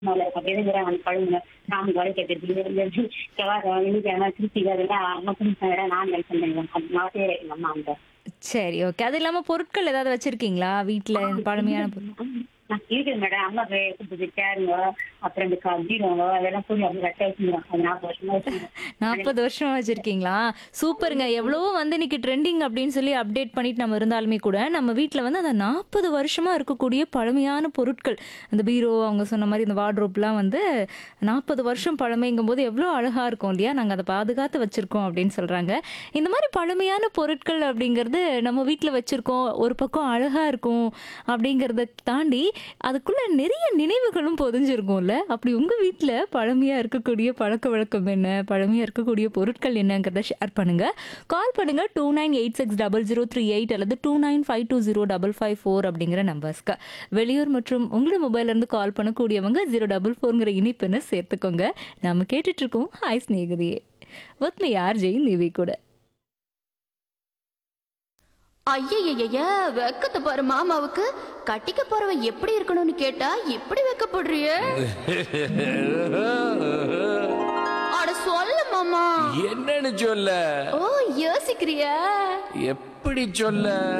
மேல அப்படிங்கிற அந்த பழங்க நான் வரை கேட்டு செவ்வாய் வெள்ளிக்கிழமை கிருத்திகை அதெல்லாம் அம்மா குடிச்சாங்க நான் ஹெல்ப் பண்ணுவேன் அது மாசே எங்க அம்மா அந்த சரி ஓகே அது இல்லாம பொருட்கள் ஏதாவது வச்சிருக்கீங்களா வீட்ல பழமையான பொருள் நான் இருக்குது மேடம் அம்மா கொடுத்தது சேருங்க அப்புறம் இந்த கபீரங்க அதெல்லாம் சொல்லி அப்படி கட்ட வச்சுருவோம் அது நாற்பது வருஷமா வச்சுருவோம் நாற்பது வருஷமா வச்சிருக்கீங்களா சூப்பருங்க எவ்வளவோ வந்து இன்னைக்கு ட்ரெண்டிங் அப்படின்னு சொல்லி அப்டேட் பண்ணிட்டு நம்ம இருந்தாலுமே கூட நம்ம வீட்டில் வந்து அந்த நாற்பது வருஷமா இருக்கக்கூடிய பழமையான பொருட்கள் அந்த பீரோ அவங்க சொன்ன மாதிரி இந்த வார்ட்ரோப்லாம் வந்து நாற்பது வருஷம் பழமைங்கும் போது எவ்வளோ அழகா இருக்கும் இல்லையா நாங்கள் அதை பாதுகாத்து வச்சிருக்கோம் அப்படின்னு சொல்றாங்க இந்த மாதிரி பழமையான பொருட்கள் அப்படிங்கிறது நம்ம வீட்டில் வச்சிருக்கோம் ஒரு பக்கம் அழகா இருக்கும் அப்படிங்கிறத தாண்டி அதுக்குள்ள நிறைய நினைவுகளும் பொதிஞ்சிருக்கும்ல அப்படி உங்க வீட்டில் பழமையா இருக்கக்கூடிய பழக்க வழக்கம் என்ன பழமையா இருக்கக்கூடிய பொருட்கள் என்னங்கிறத ஷேர் பண்ணுங்க கால் பண்ணுங்க two nine eight six double zero three eight அல்லது two nine five two zero double five four அப்படிங்கிற நம்பர்ஸ்க்கு வெளியூர் மற்றும் உங்களோட மொபைல்ல இருந்து கால் பண்ணக்கூடியவங்க ஜீரோ டபுள் ஃபோர்ங்கிற இனிப்புன்னு சேர்த்துக்கோங்க நம்ம கேட்டுட்டு இருக்கோம் ஹாய் ஸ்நேகிதியே ஒத்மி யார் ஜெயின் தேவி கூட ஐயய்யய்ய வெக்கத்தை பாரு மாமாவுக்கு கட்டிக்க போறவன் எப்படி இருக்கணும்னு கேட்டா இப்படி வெக்கப்படுறியே அட சொல்ல மாமா என்னன்னு சொல்ல ஓ யோசிக்கிறியா எப்படி சொல்ல